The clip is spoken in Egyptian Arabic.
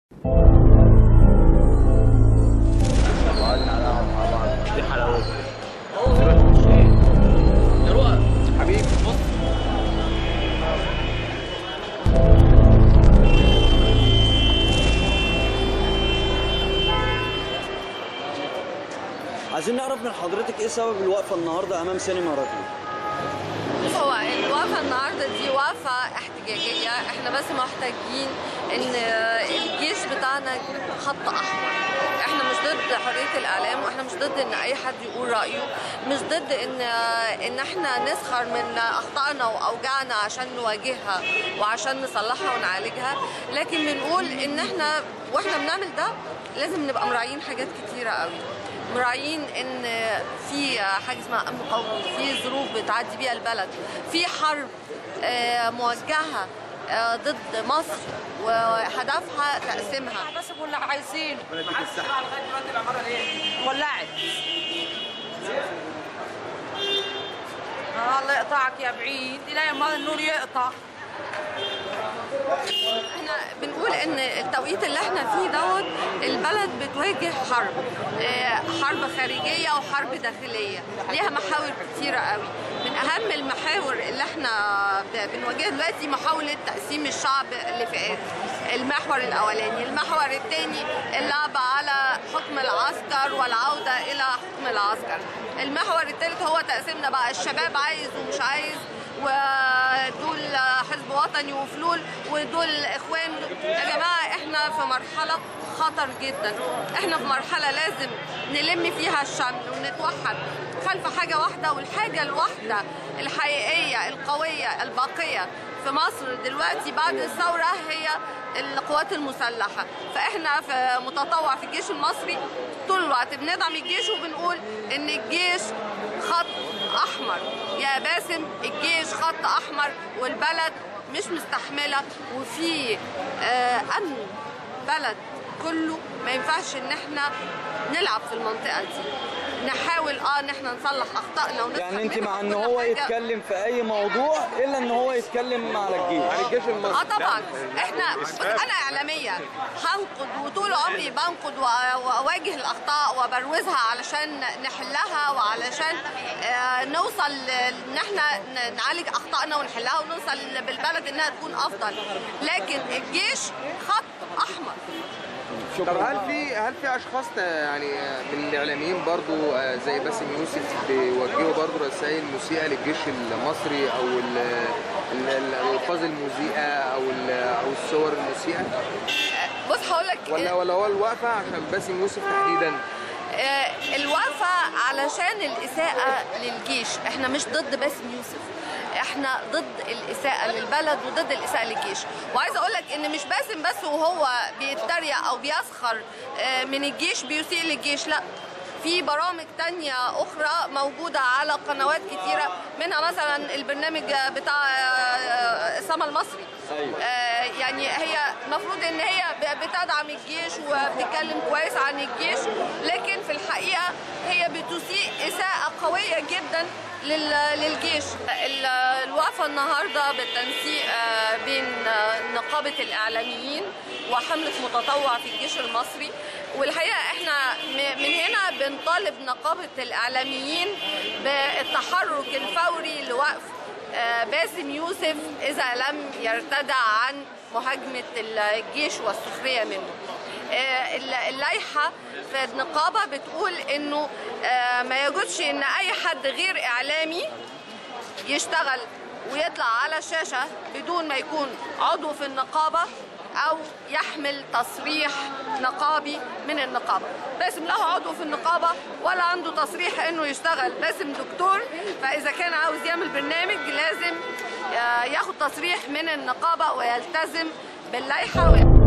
وقعدنا نلعب مع بعض دي حلاوتها يا رؤى حبيبي بص عايزين نعرف من حضرتك ايه سبب الوقفه النهارده امام سينما راديو هو الوقفة النهاردة دي وقفة احتجاجية احنا بس محتاجين ان الجيش بتاعنا خط احمر احنا مش ضد حرية الاعلام واحنا مش ضد ان اي حد يقول رأيه مش ضد ان ان احنا نسخر من اخطائنا واوجاعنا عشان نواجهها وعشان نصلحها ونعالجها لكن بنقول ان احنا واحنا بنعمل ده لازم نبقى مراعيين حاجات كتيرة قوي مراعيين ان في حاجه اسمها امن قومي في ظروف بتعدي بيها البلد في حرب آه، موجهه آه، ضد مصر وهدفها تقسيمها بس كل اللي عايزينه ولعت آه، الله يقطعك يا بعيد لا ما النور يقطع احنا بنقول ان التوقيت اللي احنا فيه دوت البلد بتواجه حرب آه، حرب خارجيه وحرب داخليه ليها محاور كتيره قوي من اهم المحاور اللي احنا ب- بنواجهها دلوقتي محاوله تقسيم الشعب لفئات المحور الاولاني المحور الثاني اللعب على حكم العسكر والعوده الى حكم العسكر المحور الثالث هو تقسيمنا بقى الشباب عايز ومش عايز ودول حزب وطني وفلول ودول اخوان يا جماعه احنا في مرحله خطر جدا احنا في مرحله لازم نلم فيها الشمل ونتوحد خلف حاجه واحده والحاجه الواحده الحقيقيه القويه الباقيه في مصر دلوقتي بعد الثوره هي القوات المسلحه فاحنا في متطوع في الجيش المصري طول الوقت بندعم الجيش وبنقول ان الجيش خط احمر يا باسم الجيش خط احمر والبلد مش مستحمله وفي آه امن بلد كله ما ينفعش ان احنا نلعب في المنطقه دي نحاول اه ان احنا نصلح اخطائنا ونفهم يعني انت منها مع ان كل هو حاجة. يتكلم في اي موضوع الا ان هو يتكلم على الجيش عن الجيش المصري اه طبعا احنا بص انا اعلاميه هنقد وطول عمري بنقد وأ- واواجه الاخطاء وبروزها علشان نحلها وعلشان آه، نوصل ل- ان احنا ن- نعالج اخطائنا ونحلها ونوصل بالبلد انها تكون افضل لكن الجيش خط احمر طب هل في هل في اشخاص يعني من الاعلاميين برضو آه، زي باسم يوسف بيوجهوا برضو رسائل مسيئه للجيش المصري او ال- ال- ال- الالفاظ المسيئه او ال- او الصور المسيئه بص هقول لك ولا ولا هو الوقفه عشان باسم يوسف تحديدا آه، الوقفة علشان الإساءة للجيش احنا مش ضد باسم يوسف احنا ضد الإساءة للبلد وضد الإساءة للجيش وعايزة أقول لك إن مش باسم بس وهو بيتريق أو بيسخر آه، من الجيش بيسيء للجيش لا في برامج تانية أخرى موجودة على قنوات كتيرة منها مثلا البرنامج بتاع آه، سما المصري أيوة. آه، يعني هي المفروض ان هي ب- بتدعم الجيش وبتتكلم كويس عن الجيش لكن في الحقيقه هي بتسيء اساءه قويه جدا لل- للجيش ال- الوقفه النهارده بالتنسيق آه، بين آه، نقابه الاعلاميين وحمله متطوع في الجيش المصري والحقيقه احنا م- من هنا بنطالب نقابه الاعلاميين بالتحرك الفوري لوقف آه، باسم يوسف إذا لم يرتدع عن مهاجمة الجيش والسخرية منه آه، الل- اللائحة في النقابة بتقول إنه آه، ما يجوزش إن أي حد غير إعلامي يشتغل ويطلع على الشاشة بدون ما يكون عضو في النقابة أو يحمل تصريح نقابي من النقابة باسم له عضو في النقابة ولا عنده تصريح إنه يشتغل باسم دكتور فإذا كان عاوز يعمل برنامج لازم آه، ياخد تصريح من النقابة ويلتزم باللائحة